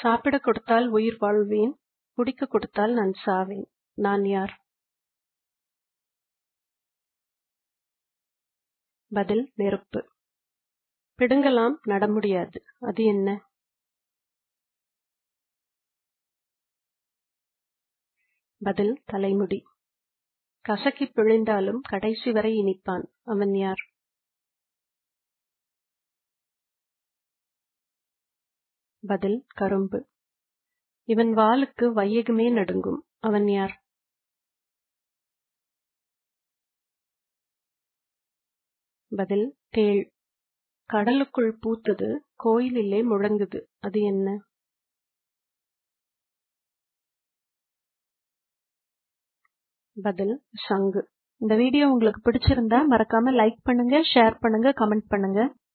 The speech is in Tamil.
சாப்பிடக் கொடுத்தால் உயிர் வாழ்வேன் குடிக்கக் கொடுத்தால் நான் சாவேன் நான் யார் பதில் நெருப்பு பிடுங்கலாம் நட முடியாது அது என்ன பதில் தலைமுடி கசக்கிப் பிழிந்தாலும் கடைசி வரை இனிப்பான் அவன் யார் பதில் கரும்பு இவன் வாளுக்கு வையகமே நடுங்கும் அவன் யார் பதில் தேள் கடலுக்குள் பூத்தது கோயிலிலே முழங்குது அது என்ன பதில் சங்கு இந்த வீடியோ உங்களுக்கு பிடிச்சிருந்தா மறக்காம லைக் பண்ணுங்க ஷேர் பண்ணுங்க கமெண்ட் பண்ணுங்க